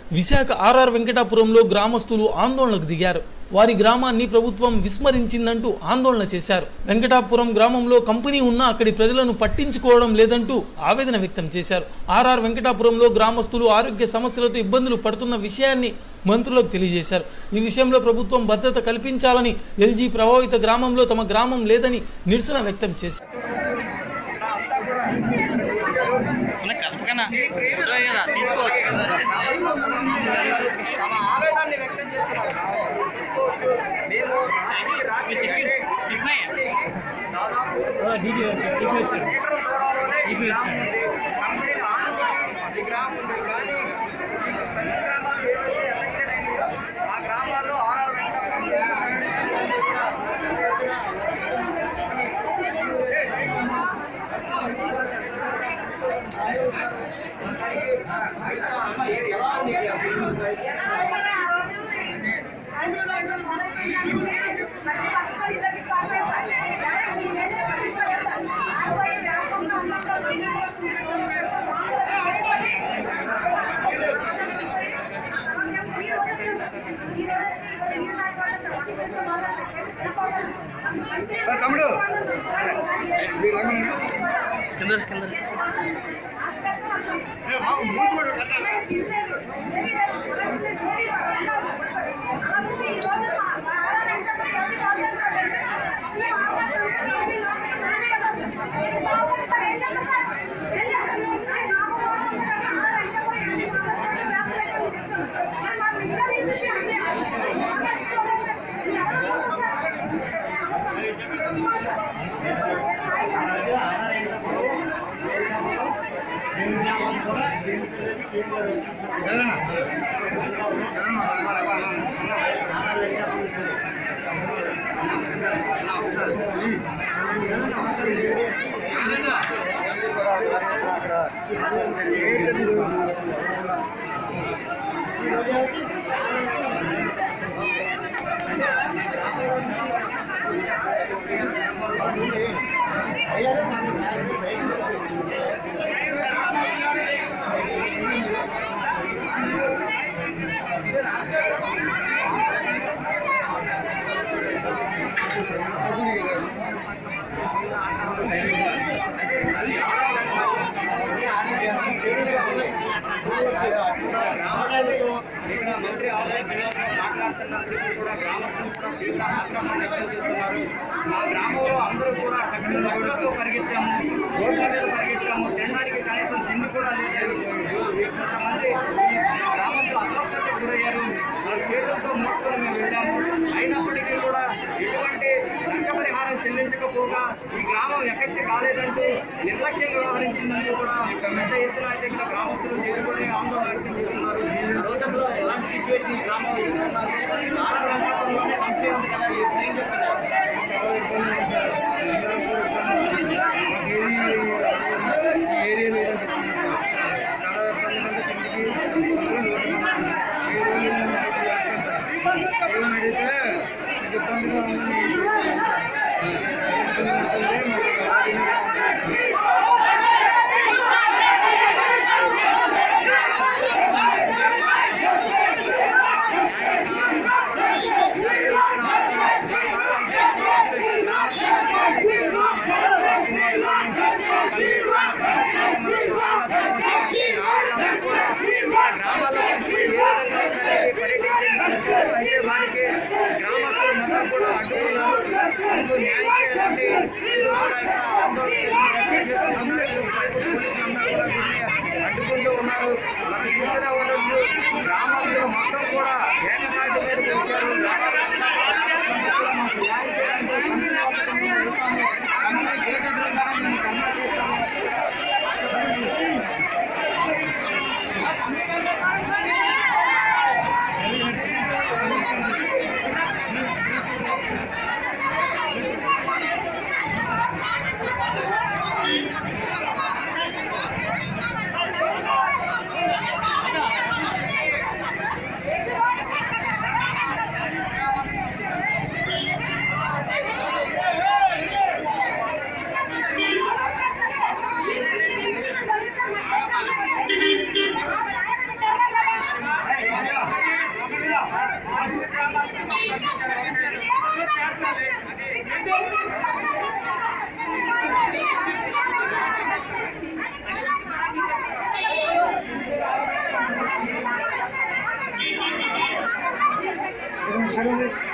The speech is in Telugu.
విశాఖ ఆర్ఆర్ వెంకటాపురంలో గ్రామస్తులు ఆందోళనకు దిగారు వారి గ్రామాన్ని ప్రభుత్వం విస్మరించిందంటూ ఆందోళన చేశారు వెంకటాపురం గ్రామంలో కంపెనీ ఉన్నా అక్కడి ప్రజలను పట్టించుకోవడం లేదంటూ ఆవేదన వ్యక్తం చేశారు ఆర్ఆర్ వెంకటాపురంలో గ్రామస్తులు ఆరోగ్య సమస్యలతో ఇబ్బందులు పడుతున్న విషయాన్ని మంత్రులకు తెలియజేశారు ఈ విషయంలో ప్రభుత్వం భద్రత కల్పించాలని ఎల్జీ ప్రభావిత గ్రామంలో తమ గ్రామం లేదని నిరసన వ్యక్తం చేశారు ఉన్న కలపకనా ఫోటో కదా తీసుకోవచ్చు తమ ఆవేదనని వ్యక్తం చేస్తున్నారు తీసుకోవచ్చు మేము ఇంటికి రాత్రి చెప్పయ్య దాదాపు మీటర్ల దూరంలోనే ఈ గ్రామం ఉంది. కంపెనీలు ఆనుకొని ఈ గ్రామం ఉంది. కానీ ఈ పెద్ద గ్రామాలు ఏవైతే ఎఫెక్టెడ్ అయినాయో ఆ గ్రామాల్లో ఆర్ఆర్ తమ్ముడు మీరు రమ్మని కింద కింద చదవనా చదవనా ఒకసారి ప్లీజ్ చదవనా ఒకసారి గ్రామాలతో ఇక్కడ మంత్రి ఆలోచనలో మాట్లాడుతున్నప్పటికీ కూడా గ్రామస్తులు కూడా తీవ్ర ఆక్రమణ వ్యక్తం చేస్తున్నారు మా గ్రామంలో అందరూ కూడా రోడ్లతో పరిగెత్తాము రోడ్ల మీద పరిగెత్తాము తినడానికి కనీసం తిండి కూడా లేదు కొంతమంది ఈ గ్రామంలో అస్వస్థతకు గురయ్యారు వాళ్ళ చేతులతో మోసుకొని మేము వెళ్ళాము అయినప్పటికీ కూడా ఎటువంటి నష్టపరిహారం చెల్లించకపోగా ఈ గ్రామం ఎఫెక్ట్ కాలేదంటూ నిర్లక్ష్యంగా వ్యవహరించిందని కూడా పెద్ద ఎత్తున అయితే ఇక్కడ గ్రామస్తులు చేరుకొని ఆందోళన వ్యక్తం చేస్తున్నారు రోజులో ఎలాంటి సిచ్యువేషన్ ఈ గ్రామంలో ఎదుర్కొన్నారు చాలా గ్రామాల్లోనే కంపెనీ ఉంది కదా ఏం చెప్తున్నారు చాలా ఇబ్బంది ఏరియాలో చాలా ఇబ్బంది మంది కిందికి ఏమడిగితే ఇబ్బందిగా ఉందని వారికి గ్రామస్తులు మొత్తం కూడా అడ్డుకున్నారు అందుకు న్యాయం చేయాలంటే అడ్డుకుంటూ ఉన్నారు మనం చూస్తూనే ఉండొచ్చు గ్రామస్తులు మొత్తం కూడా ఏకతాటి మీదకి వచ్చారు మాకు న్యాయం చేయాలంటే కంపెనీ వాళ్ళకి మేము వెళ్తాము కంపెనీ గేట్ ఎదురుగానే మేము ధర్నా చేస్తాము అక్కడ ఒకసారి ఉంది